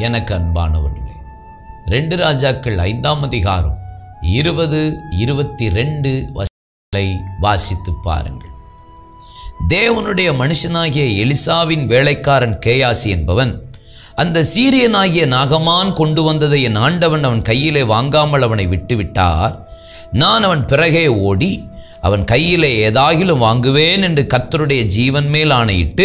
எனக்கு அன்பானவர்களே ரெண்டு ராஜாக்கள் ஐந்தாம் அதிகாரம் இருபது இருபத்தி ரெண்டு வசனங்களை வாசித்து பாருங்கள் தேவனுடைய மனுஷனாகிய எலிசாவின் வேலைக்காரன் கேயாசி என்பவன் அந்த சீரியனாகிய நாகமான் கொண்டு வந்ததை என் ஆண்டவன் அவன் கையிலே வாங்காமல் அவனை விட்டுவிட்டார் நான் அவன் பிறகே ஓடி அவன் கையிலே ஏதாகிலும் வாங்குவேன் என்று கர்த்தருடைய ஜீவன் மேல் ஆணையிட்டு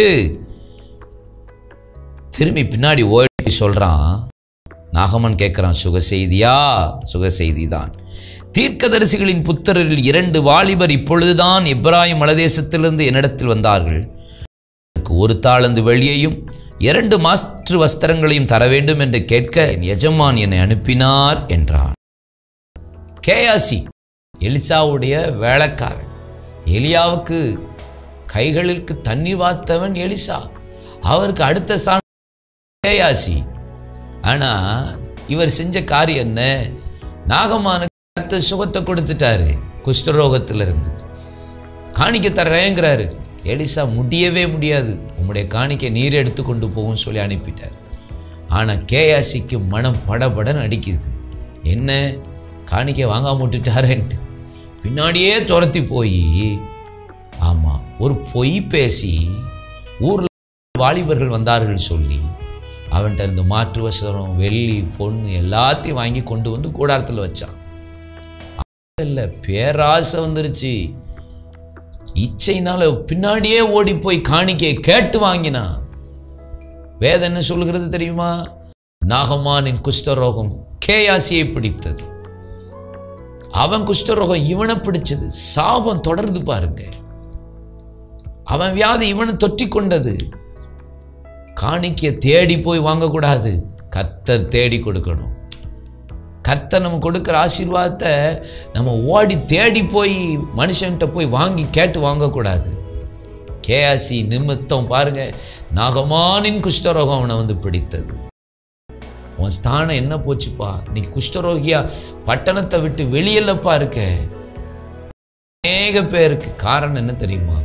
திரும்பி பின்னாடி ஓடி சொல்றான் நாகமன் கேட்குறான் சுக செய்தியா சுக செய்தி தான் தீர்க்கதரிசிகளின் புத்திரரில் இரண்டு வாலிபர் இப்பொழுதுதான் எப்ராஹிம் மலதேசத்திலிருந்து என்னிடத்தில் வந்தார்கள் எனக்கு ஒரு தாளந்து வெளியையும் இரண்டு மாற்று வஸ்திரங்களையும் தர வேண்டும் என்று கேட்க என் எஜமான் என்னை அனுப்பினார் என்றான் கேயாசி எலிசாவுடைய வேலைக்காரன் எலியாவுக்கு கைகளுக்கு தண்ணி வார்த்தவன் எலிசா அவருக்கு அடுத்த சான் கேயாசி ஆனா இவர் செஞ்ச காரியம் என்ன நாகமானுக்கு அடுத்த சுகத்தை கொடுத்துட்டாரு குஷ்டரோகத்திலிருந்து காணிக்க தர்றேங்கிறாரு எலிசா முடியவே முடியாது உம்முடைய காணிக்கை நீர் எடுத்து கொண்டு போகும் சொல்லி அனுப்பிட்டார் ஆனால் கேயாசிக்கு மனம் படபடன்னு அடிக்குது என்ன காணிக்கை வாங்காம விட்டுட்டாரேன்ட்டு பின்னாடியே துரத்தி போய் ஆமாம் ஒரு பொய் பேசி ஊரில் வாலிபர்கள் வந்தார்கள் சொல்லி அவன்கிட்ட இருந்து மாற்று வசனம் வெள்ளி பொண்ணு எல்லாத்தையும் வாங்கி கொண்டு வந்து கூடாரத்தில் வச்சான் இல்லை பேராசை வந்துருச்சு இச்சைனால பின்னாடியே ஓடி போய் காணிக்கையை கேட்டு வாங்கினான் வேதம் என்ன சொல்கிறது தெரியுமா நாகமானின் குஷ்டரோகம் கேயாசியை பிடித்தது அவன் குஷ்டரோகம் இவனை பிடிச்சது சாபம் தொடர்ந்து பாருங்க அவன் வியாதி இவனை தொற்றி கொண்டது காணிக்கையை தேடி போய் வாங்கக்கூடாது கத்தர் தேடி கொடுக்கணும் கர்த்தர் நம்ம கொடுக்குற ஆசீர்வாதத்தை நம்ம ஓடி தேடி போய் மனுஷன்கிட்ட போய் வாங்கி கேட்டு வாங்கக்கூடாது கேஆசி நிமித்தம் பாருங்க நாகமானின் குஷ்டரோகம் அவனை வந்து பிடித்தது உன் ஸ்தானம் என்ன போச்சுப்பா நீ குஷ்டரோகியா பட்டணத்தை விட்டு வெளியல்லப்பா இருக்க அநேக பேருக்கு காரணம் என்ன தெரியுமா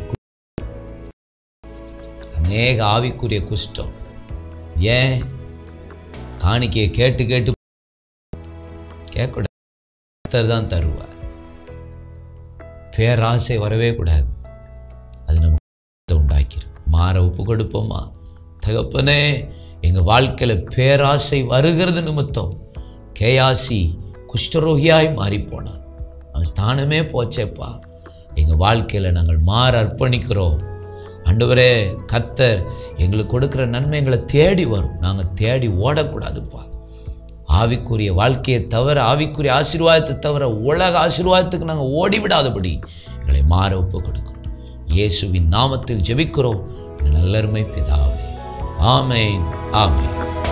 அநேக ஆவிக்குரிய குஷ்டம் ஏன் காணிக்கையை கேட்டு கேட்டு கேட்கக்கூடாது கர்த்தர் தான் தருவார் பேராசை வரவே கூடாது அது நமக்கு உண்டாக்கிடும் மாற ஒப்பு கொடுப்போமா தகப்பனே எங்கள் வாழ்க்கையில் பேராசை வருகிறது நிமித்தம் கேயாசி குஷ்டரோகியாய் மாறிப்போனான் அவன் ஸ்தானமே போச்சேப்பா எங்கள் வாழ்க்கையில் நாங்கள் மாற அர்ப்பணிக்கிறோம் ஆண்டவரே கர்த்தர் எங்களுக்கு கொடுக்குற நன்மைகளை தேடி வரும் நாங்கள் தேடி ஓடக்கூடாதுப்பா ஆவிக்குரிய வாழ்க்கையை தவிர ஆவிக்குரிய ஆசீர்வாதத்தை தவிர உலக ஆசீர்வாதத்துக்கு நாங்கள் ஓடிவிடாதபடி எங்களை மாற ஒப்பு கொடுக்கிறோம் இயேசுவின் நாமத்தில் ஜெபிக்கிறோம் என் நல்லருமை பிதாவே ஆமேன் ஆமேன்